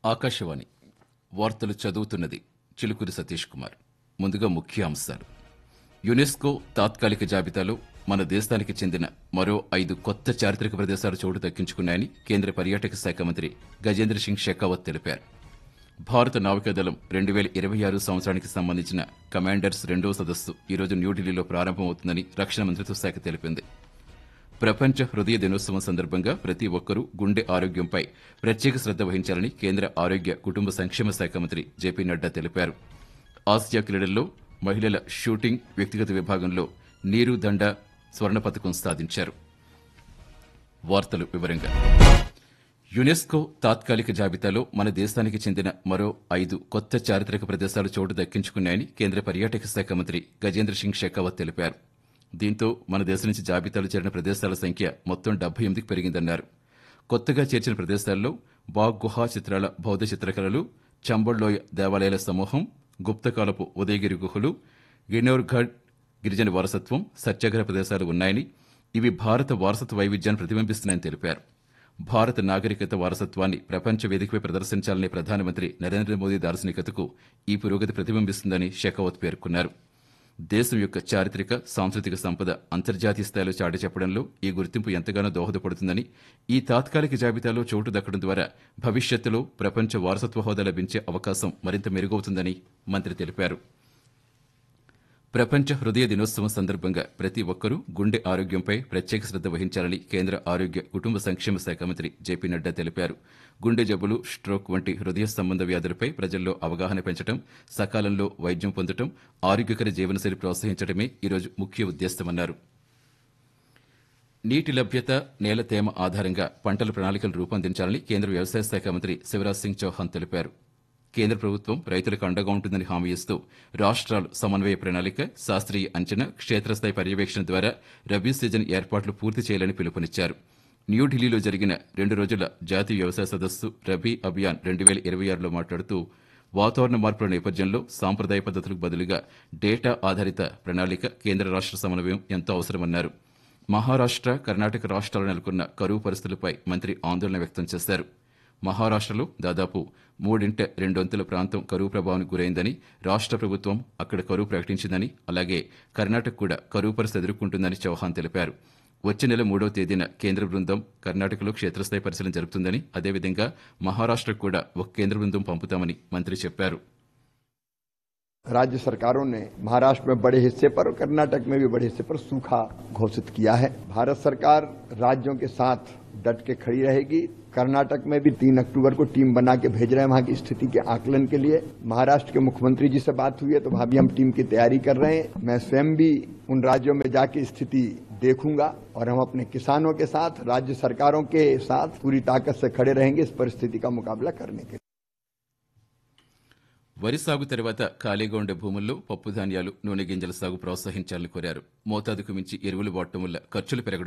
ఆకాశవాణి వార్తలు చదువుతున్నది చిలుకూరి సతీష్ కుమార్ ముందుగా ముఖ్య అంశాలు యునెస్కో తాత్కాలిక జాబితాలో మన దేశానికి చెందిన మరో ఐదు కొత్త చారిత్రక ప్రదేశాలు చోటు దక్కించుకున్నాయని కేంద్ర పర్యాటక శాఖ మంత్రి గజేంద్ర సింగ్ షెకావత్ తెలిపారు భారత నావికాదళం రెండు వేల ఇరవై ఆరు సంవత్సరానికి సంబంధించిన కమాండర్స్ రెండో సదస్సు ఈరోజు న్యూఢిల్లీలో ప్రారంభమవుతుందని రక్షణ మంత్రిత్వ శాఖ తెలిపింది ప్రపంచ హృదయ దినోత్సవం సందర్భంగా ప్రతి ఒక్కరూ గుండె ఆరోగ్యంపై ప్రత్యేక శ్రద్ధ వహించాలని కేంద్ర ఆరోగ్య కుటుంబ సంక్షేమ శాఖ మంత్రి జేపీ నడ్డా తెలిపారు ఆసియా క్రీడల్లో మహిళల షూటింగ్ వ్యక్తిగత విభాగంలో నీరు దండ స్వర్ణ పథకం సాధించారు వార్తలు వివరంగా యునెస్కో తాత్కాలిక జాబితాలో మన దేశానికి చెందిన మరో ఐదు కొత్త చారిత్రక ప్రదేశాలు చోటు దక్కించుకున్నాయని కేంద్ర పర్యాటక శాఖ మంత్రి గజేంద్ర సింగ్ షెకావత్ తెలిపారు దీంతో మన దేశం నుంచి జాబితాలో చేరిన ప్రదేశాల సంఖ్య మొత్తం డెబ్బై ఎనిమిదికి పెరిగిందన్నారు కొత్తగా చేర్చిన ప్రదేశాల్లో బాగ్ గుహా చిత్రాల బౌద్ధ చిత్రకళలు చంబళ్లోయ దేవాలయాల సమూహం గుప్తకాలపు ఉదయగిరి గుహలు గిన్నోర్ఘడ్ గిరిజన వారసత్వం సత్యాగ్రహ ప్రదేశాలు ఉన్నాయని ఇవి భారత వారసత్వ వైవిధ్యాన్ని ప్రతిబింబిస్తున్నాయని తెలిపారు భారత నాగరికత వారసత్వాన్ని ప్రపంచ వేదికపై ప్రదర్శించాలనే ప్రధానమంత్రి నరేంద్ర మోదీ దార్శనికతకు ఈ పురోగతి ప్రతిబింబిస్తుందని షెకావత్ పేర్కొన్నారు దేశం యొక్క చారిత్రక సాంస్కృతిక సంపద అంతర్జాతీయ స్థాయిలో చాటి చెప్పడంలో ఈ గుర్తింపు ఎంతగానో దోహదపడుతుందని ఈ తాత్కాలిక జాబితాలో చోటు దక్కడం ద్వారా భవిష్యత్తులో ప్రపంచ వారసత్వ హోదా లభించే అవకాశం మరింత మెరుగవుతుందని మంత్రి తెలిపారు ప్రపంచ హృదయ దినోత్సవం సందర్భంగా ప్రతి ఒక్కరూ గుండె ఆరోగ్యంపై ప్రత్యేక శ్రద్ధ వహించాలని కేంద్ర ఆరోగ్య కుటుంబ సంక్షేమ శాఖ మంత్రి జేపీ నడ్డా తెలిపారు గుండె జబ్బులు స్ట్రోక్ వంటి హృదయ సంబంధ వ్యాధులపై ప్రజల్లో అవగాహన పెంచడం సకాలంలో వైద్యం పొందడం ఆరోగ్యకర జీవనశైలి ప్రోత్సహించడమే ఈరోజు ముఖ్య ఉద్దేశమన్నారు నీటి లభ్యత నేల తేమ ఆధారంగా పంటల ప్రణాళికలు రూపొందించాలని కేంద్ర వ్యవసాయ శాఖ మంత్రి శివరాజ్ సింగ్ చౌహాన్ తెలిపారు కేంద్ర ప్రభుత్వం రైతులకు అండగా ఉంటుందని హామీ ఇస్తూ రాష్ట్రాలు సమన్వయ ప్రణాళిక శాస్త్రీయ అంచనా క్షేత్రస్థాయి పర్యవేక్షణ ద్వారా రబీ సీజన్ ఏర్పాట్లు పూర్తి చేయాలని పిలుపునిచ్చారు న్యూఢిల్లీలో జరిగిన రెండు రోజుల జాతీయ వ్యవసాయ సదస్సు రబీ అభియాన్ రెండు వేల ఇరవై ఆరులో మాట్లాడుతూ వాతావరణ మార్పుల నేపథ్యంలో సాంప్రదాయ పద్ధతులకు బదులుగా డేటా ఆధారిత ప్రణాళిక కేంద్ర రాష్ట్ర సమన్వయం ఎంతో అవసరమన్నారు మహారాష్ట్ర కర్ణాటక రాష్ట్రాలు నెలకొన్న కరువు పరిస్థితులపై మంత్రి ఆందోళన వ్యక్తం చేశారు మహారాష్ట్రలో దాదాపు మూడింట రెండొంతుల ప్రాంతం కరువు ప్రభావానికి గురైందని రాష్ట్ర ప్రభుత్వం అక్కడ కరువు ప్రకటించిందని అలాగే కర్ణాటక కూడా కరువు పరిస్థితి ఎదుర్కొంటుందని చౌహాన్ తెలిపారు వచ్చే నెల మూడవ తేదీన కేంద్ర బృందం కర్ణాటకలో క్షేత్రస్థాయి పరిశీలన జరుపుతుందని అదేవిధంగా మహారాష్ట్రకు కూడా ఒక కేంద్ర బృందం పంపుతామని మంత్రి చెప్పారు राज्य सरकारों ने महाराष्ट्र में बड़े हिस्से पर और कर्नाटक में भी बड़े हिस्से पर सूखा घोषित किया है भारत सरकार राज्यों के साथ डट के खड़ी रहेगी कर्नाटक में भी तीन अक्टूबर को टीम बना के भेज रहे हैं वहां की स्थिति के आकलन के लिए महाराष्ट्र के मुख्यमंत्री जी से बात हुई है तो वहां भी हम टीम की तैयारी कर रहे हैं मैं स्वयं भी उन राज्यों में जाके स्थिति देखूंगा और हम अपने किसानों के साथ राज्य सरकारों के साथ पूरी ताकत से खड़े रहेंगे इस परिस्थिति का मुकाबला करने के लिए వరి సాగు తర్వాత ఖాళీగా ఉండే భూముల్లో పప్పు ధాన్యాలు నూనె గింజల సాగు ప్రోత్సహించాలని కోరారు మోతాదుకు మించి ఎరువులు వాడటం వల్ల ఖర్చులు పెరగడం